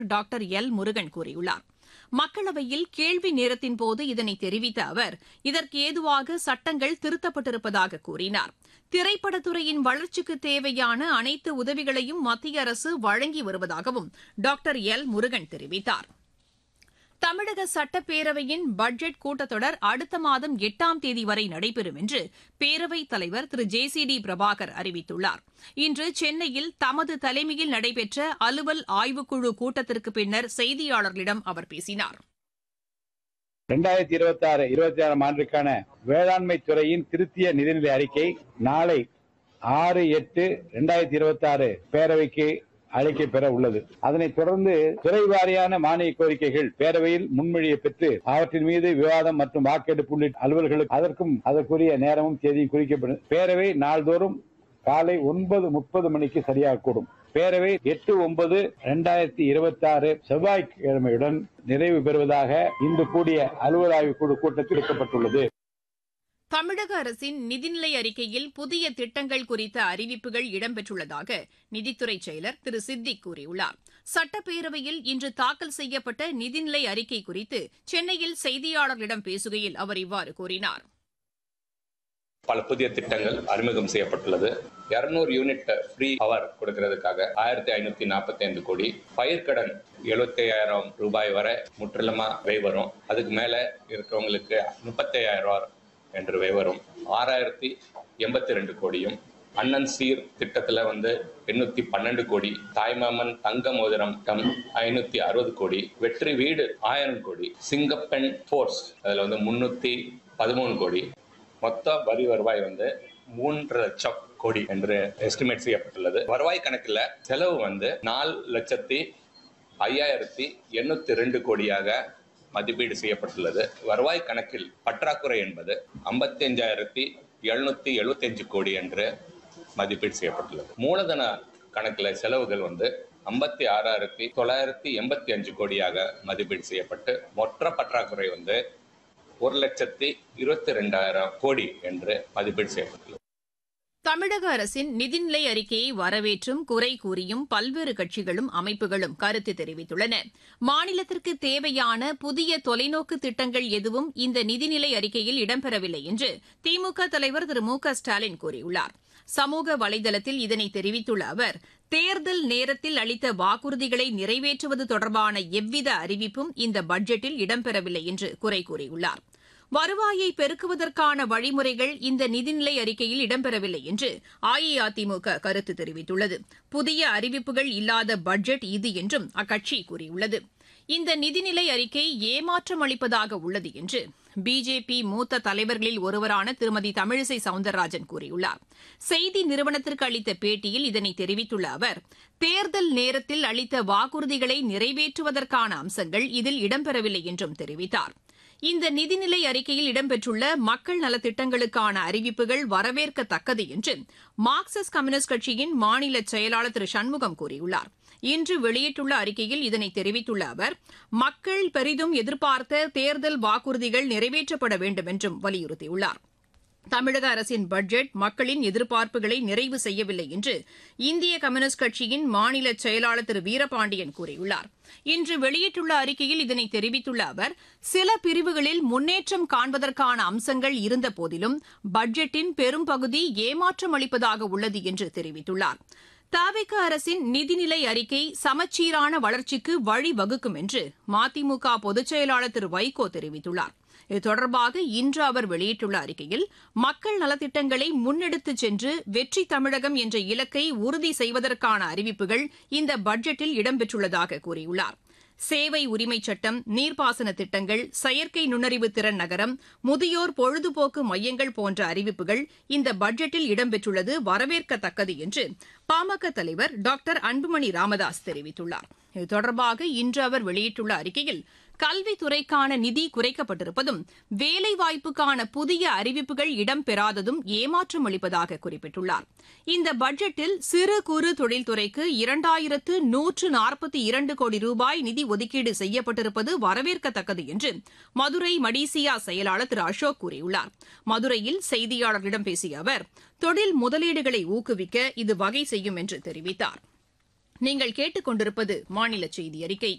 doctor L Murugan கூறியுள்ளார் மக்களவையில் கேள்வி நேரத்தின் போது இதனை தெரிவித்த அவர் இதற்கு ஏதுவாக சட்டங்கள் திருத்தப்பட்டிருப்பதாக கூறினார் திரைப்படத்துறையின் வளர்ச்சிக்கு தேவையான அனைத்து உதவிகளையும் மத்திய அரசு வழங்கி வருவதாகவும் டாக்டர் எல் முருகன் தெரிவித்தார் தமிழக சட்டப்பேரவையின் பட்ஜெட் கூட்டத்தொடர் அடுத்த மாதம் எட்டாம் தேதி வரை நடைபெறும் என்று பேரவைத் தலைவர் Thiru J C D Prabhakar அறிவித்துள்ளார் இன்று சென்னையில் தமது தலைமையில் நடைபெற்ற அலுவல் ஆய்வுக்குழு கூட்டத்திற்கு பின்னர் செய்தியாளர்களிடம் அவர் பேசினார் இரண்டாயிரத்தி இருபத்தி ஆறு இருபத்தி ஆறாம் ஆண்டுக்கான வேளாண்மை துறையின் திருத்திய நிதிநிலை அறிக்கை நாளை ஆறு எட்டு இரண்டாயிரத்தி இருபத்தி ஆறு பேரவைக்கு அழைக்க பெற உள்ளது அதனைத் தொடர்ந்து துறை வாரியான மானிய கோரிக்கைகள் பேரவையில் முன்மொழியை பெற்று அவற்றின் மீது விவாதம் மற்றும் வாக்கெடுப்பு உள்ளிட்ட அலுவல்களுக்கு அதற்கும் அதற்குரிய நேரமும் தேதியும் குறிக்கப்படும் பேரவை நாள்தோறும் காலை ஒன்பது முப்பது மணிக்கு சரியாக கூடும் பேரவை எட்டு ஒன்பது இரண்டாயிரத்தி இருபத்தி ஆறு செவ்வாய்க்கிழமையுடன் நிறைவு பெறுவதாக இன்று கூடிய அலுவல் ஆய்வு குழு கூட்டத்தில் எடுக்கப்பட்டுள்ளது தமிழக அரசின் நிதிநிலை அறிக்கையில் புதிய திட்டங்கள் குறித்த அறிவிப்புகள் இடம்பெற்றுள்ளதாக நிதித்துறை செயலர் திரு சித்திக் கூறியுள்ளார் சட்டப்பேரவையில் இன்று தாக்கல் செய்யப்பட்ட நிதிநிலை அறிக்கை குறித்து சென்னையில் செய்தியாளர்களிடம் பேசுகையில் அவர் இவ்வாறு கூறினார் பல புதிய திட்டங்கள் அறிமுகம் செய்யப்பட்டுள்ளது இருநூறு யூனிட் ஃப்ரீ பவர் கொடுக்கறதுக்காக ஆயிரத்தி ஐநூத்தி நாற்பத்தி ஐந்து கோடி பயிர்க்கடன் எழுபத்தி ஐயாயிரம் ரூபாய் வரை முற்றிலுமா வை வரும் அதுக்கு மேல இருக்கிறவங்களுக்கு முப்பத்தி ஐயாயிரம் ரூபாய் என்று வை வரும் ஆறாயிரத்தி எண்பத்தி ரெண்டு கோடியும் அண்ணன் சீர் திட்டத்துல வந்து எண்ணூத்தி பன்னெண்டு கோடி தாய்மாமன் தங்க மோதிரம் டம் ஐநூத்தி அறுபது கோடி வெற்றி வீடு ஆயிரம் கோடி சிங்கப்பெண் ஃபோர்ஸ் அதுல வந்து முன்னூத்தி பதிமூணு கோடி மொத்த வரி வருவாய் வந்து மூன்று லட்சம் கோடி என்று எஸ்டிமேட் செய்யப்பட்டுள்ளது வருவாய் கணக்குல செலவு வந்து நாலு லட்சத்தி ஐயாயிரத்தி எண்ணூத்தி ரெண்டு கோடியாக மதிப்பீடு செய்யப்பட்டுள்ளது வருவாய் கணக்கில் பற்றாக்குறை என்பது ஐம்பத்தி அஞ்சாயிரத்தி எழுநூத்தி எழுபத்தி அஞ்சு கோடி என்று மதிப்பீடு செய்யப்பட்டுள்ளது மூலதன கணக்குல செலவுகள் வந்து ஐம்பத்தி ஆறாயிரத்தி தொள்ளாயிரத்தி எண்பத்தி அஞ்சு கோடியாக மதிப்பீடு செய்யப்பட்டு மொத்த பற்றாக்குறை வந்து ஒரு லட்சத்தி இருபத்தி ரெண்டாயிரம் கோடி என்று மதிப்பீடு செய்யப்பட்டுள்ளது தமிழக அரசின் நிதிநிலை அறிக்கையை வரவேற்றும் குறை கூறியும் பல்வேறு கட்சிகளும் அமைப்புகளும் கருத்து தெரிவித்துள்ளன மாநிலத்திற்கு தேவையான புதிய தொலைநோக்கு திட்டங்கள் எதுவும் இந்த நிதிநிலை அறிக்கையில் இடம்பெறவில்லை என்று திமுக தலைவர் திரு மு க ஸ்டாலின் கூறியுள்ளார் சமூக வலைதளத்தில் இதனை தெரிவித்துள்ள அவர் தேர்தல் நேரத்தில் அளித்த வாக்குறுதிகளை நிறைவேற்றுவது தொடர்பான எவ்வித அறிவிப்பும் இந்த பட்ஜெட்டில் இடம்பெறவில்லை என்று குறை கூறியுள்ளார் வருவாயை பெருக்குவதற்கான வழிமுறைகள் இந்த நிதிநிலை அறிக்கையில் இடம்பெறவில்லை என்று அஇஅதிமுக கருத்து தெரிவித்துள்ளது புதிய அறிவிப்புகள் இல்லாத பட்ஜெட் இது என்றும் அக்கட்சி கூறியுள்ளது இந்த நிதிநிலை அறிக்கை ஏமாற்றம் அளிப்பதாக உள்ளது என்று பிஜேபி மூத்த தலைவர்களில் ஒருவரான திருமதி தமிழிசை சவுந்தரராஜன் கூறியுள்ளார் செய்தி நிறுவனத்திற்கு அளித்த பேட்டியில் இதனை தெரிவித்துள்ள அவர் தேர்தல் நேரத்தில் அளித்த வாக்குறுதிகளை நிறைவேற்றுவதற்கான அம்சங்கள் இதில் இடம்பெறவில்லை என்றும் தெரிவித்தார் இந்த நிதிநிலை அறிக்கையில் இடம்பெற்றுள்ள மக்கள் நலத்திட்டங்களுக்கான அறிவிப்புகள் வரவேற்கத்தக்கது என்று மார்க்சிஸ்ட் கம்யூனிஸ்ட் கட்சியின் மாநில செயலாளர் திரு சண்முகம் கூறியுள்ளார் இன்று வெளியிட்டுள்ள அறிக்கையில் இதனை தெரிவித்துள்ள அவர் மக்கள் பெரிதும் எதிர்பார்த்த தேர்தல் வாக்குறுதிகள் நிறைவேற்றப்பட வேண்டும் என்றும் வலியுறுத்தியுள்ளார் தமிழக அரசின் பட்ஜெட் மக்களின் எதிர்பார்ப்புகளை நிறைவு செய்யவில்லை என்று இந்திய கம்யூனிஸ்ட் கட்சியின் மாநில செயலாளர் திரு வீரபாண்டியன் கூறியுள்ளார் இன்று வெளியிட்டுள்ள அறிக்கையில் இதனை தெரிவித்துள்ள அவர் சில பிரிவுகளில் முன்னேற்றம் காண்பதற்கான அம்சங்கள் இருந்த போதிலும் பட்ஜெட்டின் பெரும்பகுதி ஏமாற்றம் அளிப்பதாக உள்ளது என்று தெரிவித்துள்ளார் தாவிக அரசின் நிதிநிலை அறிக்கை சமச்சீரான வளர்ச்சிக்கு வழிவகுக்கும் என்று மதிமுக பொதுச் செயலாளர் திரு வைகோ தெரிவித்துள்ளார் இது தொடர்பாக இன்று அவர் வெளியிட்டுள்ள அறிக்கையில் மக்கள் நலத்திட்டங்களை முன்னெடுத்துச் சென்று வெற்றி தமிழகம் என்ற இலக்கை உறுதி செய்வதற்கான அறிவிப்புகள் இந்த பட்ஜெட்டில் இடம்பெற்றுள்ளதாக கூறியுள்ளார் சேவை உரிமைச் சட்டம் நீர்ப்பாசன திட்டங்கள் செயற்கை நுண்ணறிவு திறன் நகரம் முதியோர் பொழுதுபோக்கு மையங்கள் போன்ற அறிவிப்புகள் இந்த பட்ஜெட்டில் இடம்பெற்றுள்ளது வரவேற்கத்தக்கது என்று பாமக தலைவர் டாக்டர் அன்புமணி ராமதாஸ் தெரிவித்துள்ளார் இது தொடர்பாக இன்று அவர் வெளியிட்டுள்ள அறிக்கையில் கல்வித்துறைக்கான நிதி குறைக்கப்பட்டிருப்பதும் வேலைவாய்ப்புக்கான புதிய அறிவிப்புகள் இடம்பெறாததும் ஏமாற்றம் அளிப்பதாக குறிப்பிட்டுள்ளார் இந்த பட்ஜெட்டில் சிறு குறு தொழில்துறைக்கு இரண்டாயிரத்து நூற்று நாற்பத்தி இரண்டு கோடி ரூபாய் நிதி ஒதுக்கீடு செய்யப்பட்டிருப்பது வரவேற்கத்தக்கது என்று மதுரை மடிசியா செயலாளர் திரு அசோக் கூறியுள்ளார் மதுரையில் செய்தியாளர்களிடம் பேசிய அவர் தொழில் முதலீடுகளை ஊக்குவிக்க இது வகை செய்யும் என்று தெரிவித்தார் நீங்கள் கேட்டுக்கொண்டிருப்பது மாநில செய்தி அறிக்கை